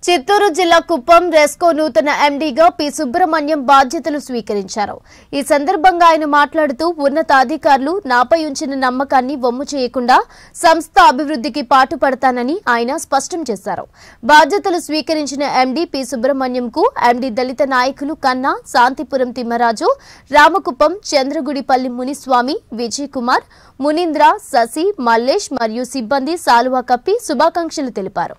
చిత్తూరు జిల్లా కుప్పం రెస్కో నూతన ఎండీగా పి సుబ్రహ్మణ్యం బాధ్యతలు స్వీకరించారు ఈ సందర్భంగా ఆయన మాట్లాడుతూ ఉన్నతాధికారులు నాపై ఉంచిన నమ్మకాన్ని వమ్ము చేయకుండా సంస్థ అభివృద్ధికి పాటుపడతానని ఆయన స్పష్టం చేశారు బాధ్యతలు స్వీకరించిన ఎండీ పి సుబ్రహ్మణ్యంకు ఎండీ దళిత నాయకులు కన్నా శాంతిపురం తిమ్మరాజు రామకుప్పం చంద్రగుడిపల్లి మునిస్వామి విజయ్ కుమార్ మునీంద్ర శశి మల్లేష్ మరియు సిబ్బంది సాలువా కప్పి శుభాకాంక్షలు తెలిపారు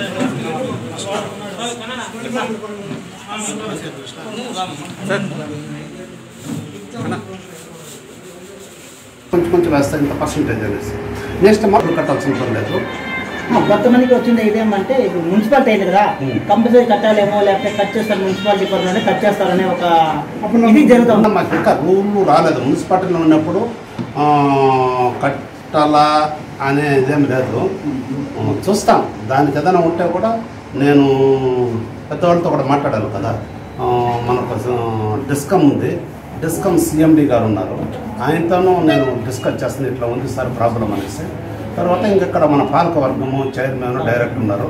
కొంచెం కొంచెం వేస్తారు ఇంత పర్సంటేజ్ అనేసి నెక్స్ట్ మాకు కట్టాల్సిన పని లేదు ఆ, కొంతమందికి వచ్చింది ఇదేమంటే ఇప్పుడు మున్సిపాలిటీ అయింది కదా కంపల్సరీ కట్టాలేమో లేకపోతే కట్ చేస్తారు మున్సిపాలిటీ పరిధిలోనే కట్ చేస్తారనే ఒక ఇది జరుగుతుంది మాకు ఇంకా రూల్ రాలేదు మున్సిపాలిటీలో ఉన్నప్పుడు ఆ, కట్టాలా అనే ఇదేం లేదు ఆ, చూస్తాం దానికి ఏదైనా ఉంటే కూడా నేను పెద్దవాళ్ళతో కూడా మాట్లాడాలి కదా ఆ, మనకు డిస్కమ్ ఉంది డిస్కమ్ సిఎండి గారు ఉన్నారు ఆయనతోనూ నేను డిస్కస్ చేస్తాను ఇట్లా ఉంది సార్ ప్రాబ్లం అనేసి తర్వాత ఇంకెక్కడ మన పాలక వర్గము చైర్మన్ డైరెక్టర్ ఉన్నారు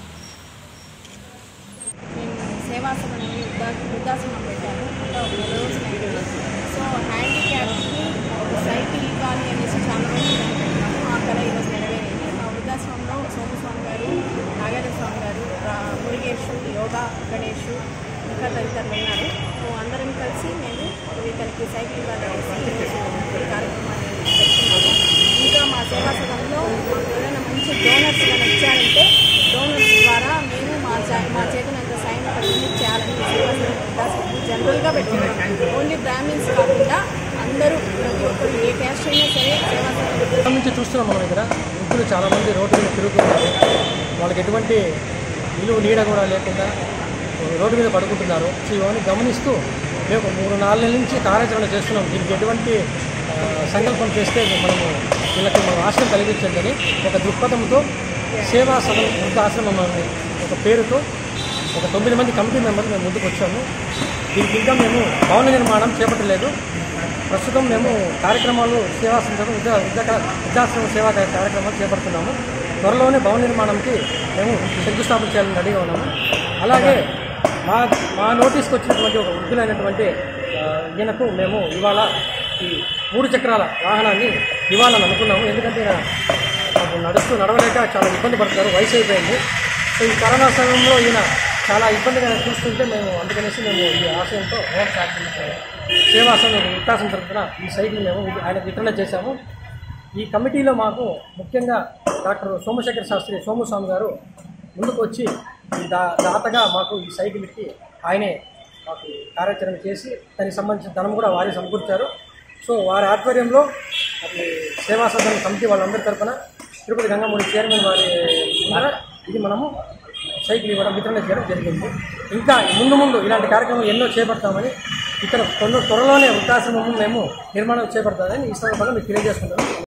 నేను సేవాసనం అని వృద్ధా వృద్ధాశ్రమం పెట్టాను అంటే ఒక నెల రోజులు అయింది సో హ్యాండిక్యాప్కి సైకిల్ ఇవ్వాలి అనేసి చాలా రోజులు అనుకుంటున్నాము ఆ కళ ఈరోజు నెరవేరింది మా వృద్ధాశ్రమంలో సోమస్వామి గారు నాగేంద్ర స్వామి గారు రా- మురుగేష్ యోగా గణేష్ ఇంకా తదితరులు ఉన్నారు సో అందరం కలిసి మేము ఇతనికి సైకిల్ ఇవ్వాలి అనేసి ఈరోజు ఈ కార్యక్రమాన్ని పెట్టుకున్నాము ఇంకా మా సేవా సదనంలో మాకు ఎవరైనా మంచి డోనర్స్ కానీ వచ్చారంటే డోనర్స్ ద్వారా మేము మా చా- మా చేతనంత సాయం పద్ధతి చేయాలని ఈ సేవా సదనం ఉద్దేశంతో జనరల్గా పెట్టుకున్నాం ఓన్లీ బ్రాహ్మిన్స్ కాకుండా అందరూ ప్రతి ఒక్కరు ఏ క్యాస్ట్ అయినా సరే సేవా సదనం ఇక్కడ నుంచి చూస్తున్నాం మన దగ్గర వృద్ధులు చాలామంది రోడ్డు మీద తిరుగుతున్నారు వాళ్ళకి ఎటువంటి విలువ నీడ కూడా లేకుండా రోడ్డు మీద పడుకుంటున్నారు సో ఇవన్నీ గమనిస్తూ మేము ఒక మూడు నాలుగు నెలల నుంచి కార్యాచరణ చేస్తున్నాం దీనికి ఎటువంటి ఆ, సంకల్పం చేస్తే మనము వీళ్ళకి మనం ఆశ్రయం కలిగించండి ఒక దృక్పథంతో సేవా సదనం వృద్ధాశ్రమం అనే ఒక పేరుతో ఒక తొమ్మిది మంది కమిటీ మెంబర్లు మేము ముందుకు వచ్చాము దీనికి ఇంకా మేము భవన నిర్మాణం చేపట్టలేదు ప్రస్తుతం మేము కార్యక్రమాలు సేవా సందర్భం విద్యా విద్యా విద్యాశ్రమ సేవా కార్య- కార్యక్రమాలు చేపడుతున్నాము త్వరలోనే భవన నిర్మాణంకి మేము శంకుస్థాపన చేయాలని రెడీగా ఉన్నాము అలాగే మా మా నోటీస్కి వచ్చినటువంటి ఒక వృద్ధులైనటువంటి ఆ, ఈయనకు మేము ఇవాళ ఈ మూడు చక్రాల వాహనాన్ని ఇవ్వాలని అనుకున్నాము ఎందుకంటే ఈయన పాపం నడుస్తూ నడవలేక చాలా ఇబ్బంది పడతారు వయసు అయిపోయింది సో ఈ కరోనా సమయంలో ఈయన చాలా ఇబ్బందిగా చూస్తుంటే మేము అందుకనేసి మేము ఈ ఆశయంతో సేవాసనం వికాసం తరఫున ఈ సైకిల్ మేము ఆయన వితరణ చేశాము ఈ కమిటీలో మాకు ముఖ్యంగా డాక్టర్ సోమశేఖర్ శాస్త్రి సోముస్వామి గారు ముందుకు వచ్చి ఈ దా దాతగా మాకు ఈ సైకిల్కి ఆయనే మాకు కార్యాచరణ చేసి దానికి సంబంధించిన ధనం కూడా వారే సమకూర్చారు సో వారి ఆధ్వర్యంలో మరి సేవా సదన కమిటీ వాళ్ళందరి తరఫున తిరుపతి గంగమూడి చైర్మన్ వారి ద్వారా ఇది మనము సైకిల్ ఇవ్వడం వితరణ చేయడం జరిగింది ఇంకా ముందు ముందు ఇలాంటి కార్యక్రమం ఎన్నో చేపడతామని ఇక్కడ తొందర త్వరలోనే వృద్ధాశ్రమం మేము నిర్మాణం చేపడతామని ఈ సందర్భంగా మీకు తెలియజేసుకుంటాను